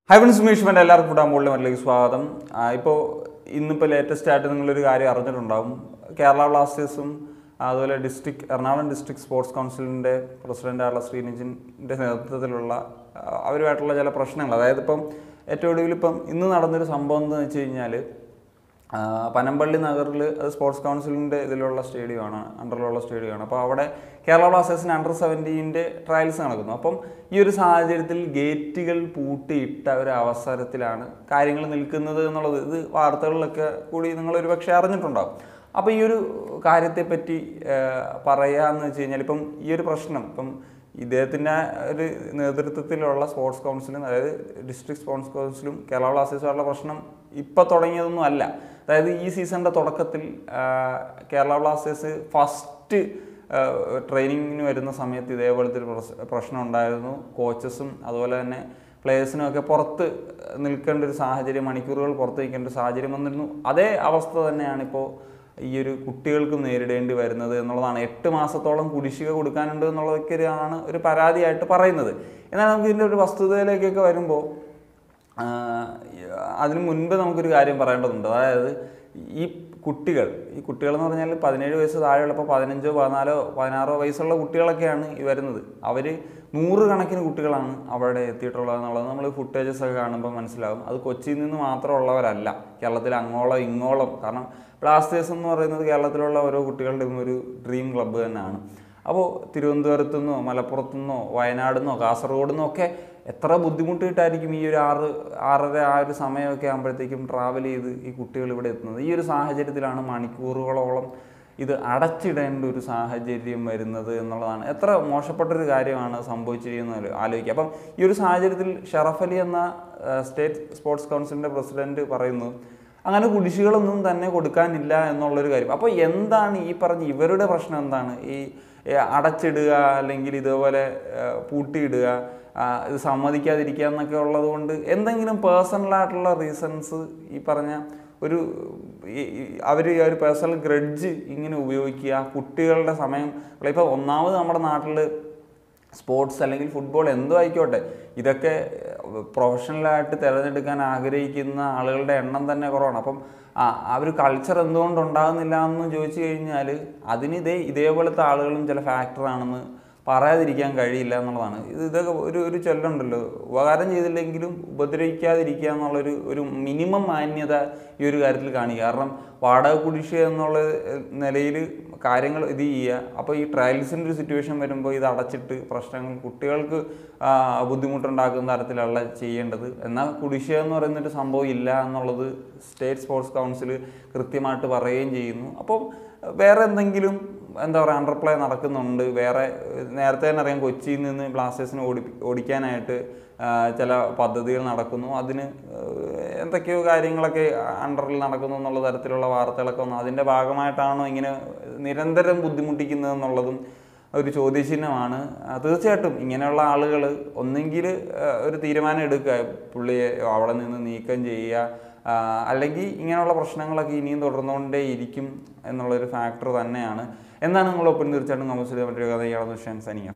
hi friends സുമേഷ്മെൻ്റെ എല്ലാവർക്കും കൂടെ മുകളിൽ മറ്റിലേക്ക് സ്വാഗതം ഇപ്പോൾ ഇന്നിപ്പോൾ ലേറ്റസ്റ്റ് ആയിട്ട് നിങ്ങളൊരു കാര്യം അറിഞ്ഞിട്ടുണ്ടാവും കേരള ബ്ലാസ്റ്റേഴ്സും അതുപോലെ ഡിസ്ട്രിക്ട് എറണാകുളം ഡിസ്ട്രിക്ട് സ്പോർട്സ് കൗൺസിലിൻ്റെ പ്രസിഡൻ്റായുള്ള ശ്രീനിജിൻ്റെ നേതൃത്വത്തിലുള്ള ആ, അവരുമായിട്ടുള്ള ചില പ്രശ്നങ്ങൾ അതായത് ഇപ്പം ഏറ്റവും ഒടുവിൽ ഇപ്പം ഇന്ന് നടന്നൊരു സംഭവം എന്ന് വെച്ച് കഴിഞ്ഞാൽ ആ, പനമ്പള്ളി നഗറിൽ അത് സ്പോർട്സ് കൗൺസിലിൻ്റെ ഇതിലുള്ള സ്റ്റേഡിയമാണ് അണ്ടറിലുള്ള സ്റ്റേഡിയമാണ് അപ്പോൾ അവിടെ കേരള ബ്ലാസ്റ്റേഴ്സിന് അണ്ടർ സെവൻറ്റീൻ്റെ ട്രയൽസ് നടക്കുന്നു അപ്പം ഈ ഒരു സാഹചര്യത്തിൽ ഗേറ്റുകൾ പൂട്ടിയിട്ട ഒരു അവസരത്തിലാണ് കാര്യങ്ങൾ നിൽക്കുന്നത് എന്നുള്ളത് ഇത് വാർത്തകളിലൊക്കെ കൂടി നിങ്ങൾ ഒരു പക്ഷേ അറിഞ്ഞിട്ടുണ്ടാവും അപ്പോൾ ഈ ഒരു കാര്യത്തെപ്പറ്റി പറയാമെന്ന് വെച്ച് കഴിഞ്ഞാൽ ഇപ്പം ഈ ഒരു പ്രശ്നം ഇപ്പം ഇദ്ദേഹത്തിൻ്റെ ഒരു നേതൃത്വത്തിലുള്ള സ്പോർട്സ് കൗൺസിലും അതായത് ഡിസ്ട്രിക്ട് സ്പോർട്സ് കൗൺസിലും കേരള ബ്ലാസ്റ്റേഴ്സുമായിട്ടുള്ള പ്രശ്നം ഇപ്പം തുടങ്ങിയതൊന്നും അല്ല അതായത് ഈ സീസണിൻ്റെ തുടക്കത്തിൽ ആ, കേരള ബ്ലാസ്റ്റേഴ്സ് ഫസ്റ്റ് ട്രെയിനിങ്ങിന് വരുന്ന സമയത്ത് ഇതേപോലത്തെ ഒരു പ്രശ്- പ്രശ്നം ഉണ്ടായിരുന്നു കോച്ചസും അതുപോലെ തന്നെ പ്ലേയേഴ്സിനും ഒക്കെ പുറത്ത് നിൽക്കേണ്ട ഒരു സാഹചര്യം മണിക്കൂറുകൾ പുറത്ത് നിൽക്കേണ്ട ഒരു സാഹചര്യം വന്നിരുന്നു അതേ അവസ്ഥ തന്നെയാണ് ഇപ്പോൾ ഈ ഒരു കുട്ടികൾക്കും നേരിടേണ്ടി വരുന്നത് എന്നുള്ളതാണ് എട്ട് മാസത്തോളം കുടിശ്ശിക കൊടുക്കാനുണ്ട് എന്നുള്ളതൊക്കെയാണ് ഒരു പരാതിയായിട്ട് പറയുന്നത് എന്നാൽ നമുക്ക് ഇതിൻ്റെ ഒരു വസ്തുതയിലേക്കൊക്കെ വരുമ്പോൾ അതിനു മുൻപ് നമുക്കൊരു കാര്യം പറയേണ്ടതുണ്ട് അതായത് ഈ കുട്ടികൾ ഈ കുട്ടികൾ എന്ന് പറഞ്ഞാൽ പതിനേഴ് വയസ്സ് താഴെയുള്ളപ്പോൾ പതിനഞ്ചോ പതിനാലോ പതിനാറോ വയസ്സുള്ള കുട്ടികളൊക്കെയാണ് ഈ വരുന്നത് അവർ നൂറുകണക്കിന് കുട്ടികളാണ് അവിടെ എത്തിയിട്ടുള്ളത് എന്നുള്ളത് നമ്മൾ ഫുട്ടേജസ് ഒക്കെ കാണുമ്പോൾ മനസ്സിലാവും അത് കൊച്ചിയിൽ നിന്ന് മാത്രമുള്ളവരല്ല കേരളത്തിൽ അങ്ങോളം ഇങ്ങോളം കാരണം ബ്ലാസ്റ്റേഴ്സ് എന്ന് പറയുന്നത് കേരളത്തിലുള്ള ഓരോ കുട്ടികളുടെയും ഒരു ഡ്രീം ക്ലബ്ബ് തന്നെയാണ് അപ്പോൾ തിരുവനന്തപുരത്തു നിന്നോ മലപ്പുറത്തു നിന്നോ വയനാട് നിന്നോ കാസർഗോഡ് നിന്നോ ഒക്കെ എത്ര ബുദ്ധിമുട്ടിയിട്ടായിരിക്കും ഈ ഒരു ആറ് ആറര ആ ഒരു സമയമൊക്കെ ആകുമ്പോഴത്തേക്കും ട്രാവൽ ചെയ്ത് ഈ കുട്ടികൾ ഇവിടെ എത്തുന്നത് ഈ ഒരു സാഹചര്യത്തിലാണ് മണിക്കൂറുകളോളം ഇത് അടച്ചിടേണ്ട ഒരു സാഹചര്യം വരുന്നത് എന്നുള്ളതാണ് എത്ര മോശപ്പെട്ടൊരു കാര്യമാണ് സംഭവിച്ചിരിക്കുന്നത് ആലോചിക്കുക അപ്പം ഈ ഒരു സാഹചര്യത്തിൽ ഷറഫ് അലി എന്ന ആ, സ്റ്റേറ്റ് സ്പോർട്സ് കൗൺസിലിൻ്റെ പ്രസിഡന്റ് പറയുന്നു അങ്ങനെ കുടിശ്ശികളൊന്നും തന്നെ കൊടുക്കാനില്ല എന്നുള്ളൊരു കാര്യം അപ്പോൾ എന്താണ് ഈ പറഞ്ഞ ഇവരുടെ പ്രശ്നം എന്താണ് ഈ ഏ, അടച്ചിടുക അല്ലെങ്കിൽ ഇതേപോലെ ഏ, പൂട്ടിയിടുക ആ, ഇത് സമ്മതിക്കാതിരിക്കുക എന്നൊക്കെ ഉള്ളത് കൊണ്ട് എന്തെങ്കിലും പേഴ്സണലായിട്ടുള്ള റീസൺസ് ഈ പറഞ്ഞ ഒരു അവർ ഈ ഒരു പേഴ്സണൽ ഗ്രഡ്ജ് ഇങ്ങനെ ഉപയോഗിക്കുക കുട്ടികളുടെ സമയം ഇപ്പോൾ ഒന്നാമത് നമ്മുടെ നാട്ടിൽ സ്പോർട്സ് അല്ലെങ്കിൽ ഫുട്ബോൾ എന്തോ ആയിക്കോട്ടെ ഇതൊക്കെ പ്രൊഫഷണലായിട്ട് തിരഞ്ഞെടുക്കാൻ ആഗ്രഹിക്കുന്ന ആളുകളുടെ എണ്ണം തന്നെ കുറവാണ് അപ്പം ആ ആ ഒരു കൾച്ചർ എന്തുകൊണ്ട് ഉണ്ടാകുന്നില്ല എന്ന് ചോദിച്ചു കഴിഞ്ഞാൽ അതിന് ഇതേ ഇതേപോലത്തെ ആളുകളും ചില ഫാക്ടറാണെന്ന് പറയാതിരിക്കാൻ കഴിയില്ല എന്നുള്ളതാണ് ഇത് ഇതൊക്കെ ഒരു ഒരു ചൊല്ലുണ്ടല്ലോ ഉപകാരം ചെയ്തില്ലെങ്കിലും ഉപദ്രവിക്കാതിരിക്കുക എന്നുള്ളൊരു ഒരു മിനിമം മാന്യത ഈ ഒരു കാര്യത്തിൽ കാണിക്കുക കാരണം വാടക കുടിശ്ശിക എന്നുള്ള നിലയിൽ കാര്യങ്ങൾ ഇത് ചെയ്യുക അപ്പോൾ ഈ ട്രയൽസിൻ്റെ ഒരു സിറ്റുവേഷൻ വരുമ്പോൾ ഇത് അടച്ചിട്ട് പ്രശ്നങ്ങൾ കുട്ടികൾക്ക് ആ, ബുദ്ധിമുട്ടുണ്ടാക്കുന്ന തരത്തിലല്ല ചെയ്യേണ്ടത് എന്നാൽ കുടിശ്ശിക എന്ന് പറയുന്നൊരു സംഭവം ഇല്ല എന്നുള്ളത് സ്റ്റേറ്റ് സ്പോർട്സ് കൗൺസിൽ കൃത്യമായിട്ട് പറയുകയും ചെയ്യുന്നു അപ്പം വേറെ എന്തെങ്കിലും എന്താ പറയുക അണ്ടർപ്ലേ നടക്കുന്നുണ്ട് വേറെ നേരത്തെ തന്നെ അറിയാം കൊച്ചിയിൽ നിന്ന് ബ്ലാസ്റ്റേഴ്സിനെ ഓടി ഓടിക്കാനായിട്ട് ആ, ചില പദ്ധതികൾ നടക്കുന്നു അതിന് ഏഹ്, എന്തൊക്കെയോ കാര്യങ്ങളൊക്കെ അണ്ടറിൽ നടക്കുന്നു എന്നുള്ള തരത്തിലുള്ള വാർത്തകളൊക്കെ വന്നു അതിൻ്റെ ഭാഗമായിട്ടാണോ ഇങ്ങനെ നിരന്തരം ബുദ്ധിമുട്ടിക്കുന്നത് എന്നുള്ളതും ഒരു ചോദ്യചിഹ്നമാണ് ആ, തീർച്ചയായിട്ടും ഇങ്ങനെയുള്ള ആളുകൾ ഒന്നെങ്കിൽ ഒരു തീരുമാനം എടുക്കുക പുള്ളിയെ അവിടെ നിന്ന് നീക്കം ചെയ്യുക ആ, അല്ലെങ്കിൽ ഇങ്ങനെയുള്ള പ്രശ്നങ്ങളൊക്കെ ഇനിയും തുടർന്നുകൊണ്ടേ ഇരിക്കും എന്നുള്ളൊരു ഫാക്ടർ തന്നെയാണ് എന്താണ് നിങ്ങളൊപ്പം തീർച്ചയായിട്ടും കമൻസിൽ മറ്റൊരു കഥ ഇയാളെന്ന് വിഷയം സനിയ